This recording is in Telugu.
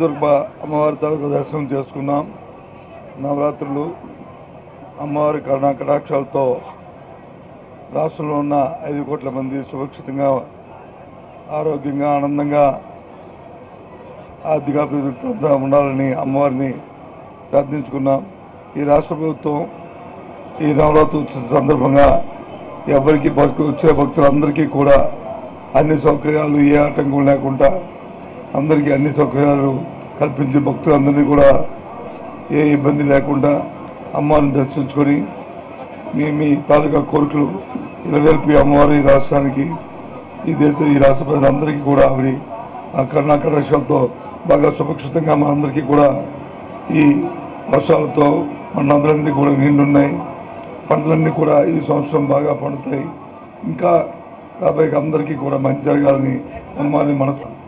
కనకదుర్గ అమ్మవారి తాలూకు దర్శనం చేసుకున్నాం నవరాత్రులు అమ్మవారి కరుణా కటాక్షాలతో రాష్ట్రంలో ఉన్న ఐదు కోట్ల మంది సురక్షితంగా ఆరోగ్యంగా ఆనందంగా ఆర్థిక అభివృద్ధితో ఉండాలని అమ్మవారిని ప్రార్థించుకున్నాం ఈ రాష్ట్ర ప్రభుత్వం ఈ నవరాత్రి ఉత్సవ సందర్భంగా ఎవరికి భక్తులు వచ్చే భక్తులందరికీ కూడా అన్ని సౌకర్యాలు ఏ ఆటంకం లేకుండా అందరికీ అన్ని సౌకర్యాలు కల్పించి భక్తులందరినీ కూడా ఏ ఇబ్బంది లేకుండా అమ్మవారిని దర్శించుకొని మీ మీ తాలూకా కోరికలు నెరవేర్పి అమ్మవారి ఈ రాష్ట్రానికి ఈ దేశ ఈ రాష్ట్ర ప్రజలందరికీ కూడా ఆవిడ ఆ కర్ణాటక రాష్ట్రాలతో బాగా సురక్షితంగా మనందరికీ కూడా ఈ వర్షాలతో మనందరినీ కూడా నిండున్నాయి పంటలన్నీ కూడా ఈ సంవత్సరం బాగా పండుతాయి ఇంకా రాబోయే అందరికీ కూడా మంచి జరగాలని అమ్మవారిని మనసు